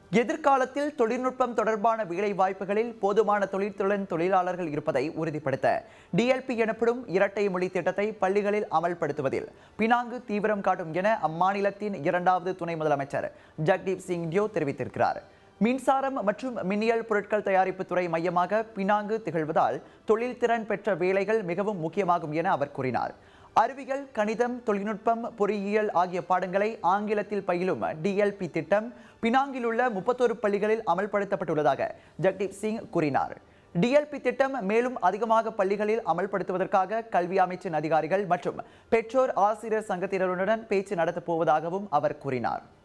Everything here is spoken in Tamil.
எதிர்காலத்தில் தொழில்நுட்பம் தொடர்பான வேலை வாய்ப்புகளில் போதுமான தொழிற்துலன் தொழிலாளர்கள் இருப்பதை உறுதிப்படுத்த டிஎல்பி எனப்படும் இரட்டை மொழி திட்டத்தை பள்ளிகளில் அமல்படுத்துவதில் பினாங்கு தீவிரம் காட்டும் என அம்மாநிலத்தின் இரண்டாவது துணை முதலமைச்சர் ஜக்தீப் சிங் டியோ தெரிவித்திருக்கிறார் மின்சாரம் மற்றும் மின்னியல் பொருட்கள் தயாரிப்பு துறை மையமாக பினாங்கு திகழ்வதால் தொழில்திறன் பெற்ற வேலைகள் மிகவும் முக்கியமாகும் என அவர் கூறினார் அறிவியல் கணிதம் தொழில்நுட்பம் பொறியியல் ஆகிய பாடங்களை ஆங்கிலத்தில் பயிலும் டிஎல்பி திட்டம் பினாங்கில் உள்ள முப்பத்தோரு பள்ளிகளில் அமல்படுத்தப்பட்டுள்ளதாக ஜக்தீப் சிங் கூறினார் டிஎல்பி திட்டம் மேலும் அதிகமாக பள்ளிகளில் அமல்படுத்துவதற்காக கல்வி அமைச்சின் அதிகாரிகள் மற்றும் பெற்றோர் ஆசிரியர் சங்கத்தினருடன் பேச்சு நடத்தப் போவதாகவும் அவர் கூறினார்